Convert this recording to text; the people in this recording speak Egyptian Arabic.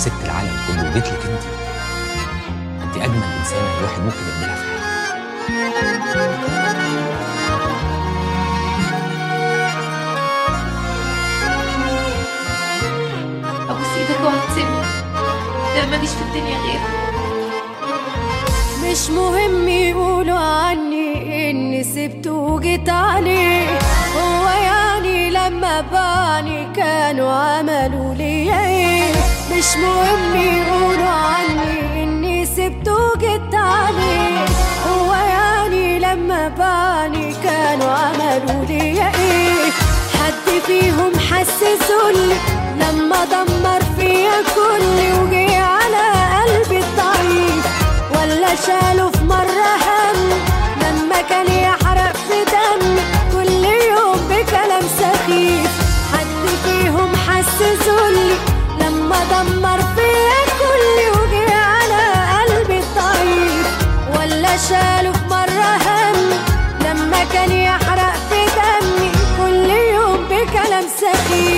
ست العالم كله وجيت لك انت انت اجمل انسانه الواحد ممكن يقابلها في حياته ابوس ايدك اوعى تسيبني ده ماليش في الدنيا غيرك مش مهم يقولوا عني اني سبته وجيت عليه هو يعني لما باني كانوا عملوا لي ايه مش مهم يقولوا عني اني سبته وجيت عليه هو يعني لما باني كانوا عملوا لي ايه حد فيهم حسسولي لما دمر فيا كل وجي على قلبي الضعيف ولا شالوا في مرة هم لما كان يحرق في دمي كل يوم بكلام سخيف حد فيهم حسسولي لما دمر فيا كل وجي على قلبي الضعيف ولا شالوا في مرة هم لما كان يحرق في دمي كل يوم بكلام سخيف